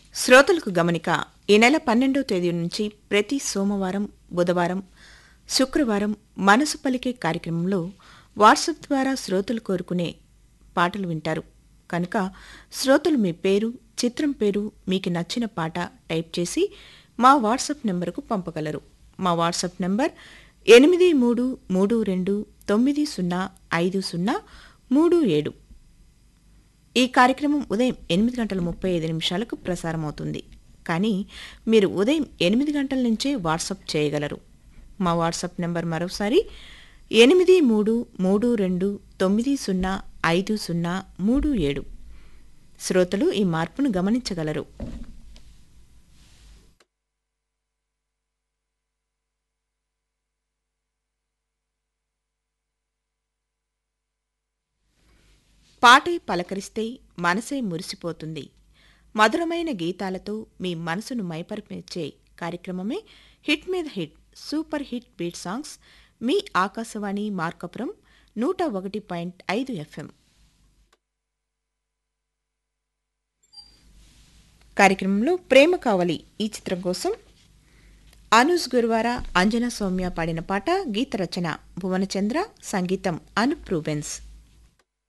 శ్రోతలకు గమనిక ఈ నెల పన్నెండో తేదీ నుంచి ప్రతి సోమవారం బుధవారం శుక్రవారం మనసు పలికే కార్యక్రమంలో వాట్సాప్ ద్వారా శ్రోతలు కోరుకునే పాటలు వింటారు కనుక శ్రోతలు మీ పేరు చిత్రం పేరు మీకు నచ్చిన పాట టైప్ చేసి మా వాట్సాప్ నెంబరుకు పంపగలరు మా వాట్సాప్ నెంబర్ ఎనిమిది మూడు మూడు రెండు తొమ్మిది సున్నా ఐదు సున్నా మూడు ఏడు ఈ కార్యక్రమం ఉదయం ఎనిమిది గంటల ముప్పై ఐదు నిమిషాలకు ప్రసారమవుతుంది కానీ మీరు ఉదయం ఎనిమిది గంటల నుంచే వాట్సాప్ చేయగలరు మా వాట్సాప్ నెంబర్ మరోసారి ఎనిమిది మూడు మూడు రెండు తొమ్మిది సున్నా ఐదు సున్నా మూడు ఏడు శ్రోతలు ఈ మార్పును గమనించగలరు పాటే పలకరిస్తే మనసే మురిసిపోతుంది మధురమైన గీతాలతో మీ మనసును మైపరిపించే కార్యక్రమమే హిట్ మీద hit super hit beat songs మీ ఆకాశవాణి మార్కపురం నూట ఒకటి పాయింట్ ఐదు ఎఫ్ఎం కార్యక్రమంలో ప్రేమ కావలి ఈ చిత్రం కోసం అనూస్ గురువార అంజనా సౌమ్య పాడిన పాట గీత రచన భువనచంద్ర సంగీతం అనుప్ రూబెన్స్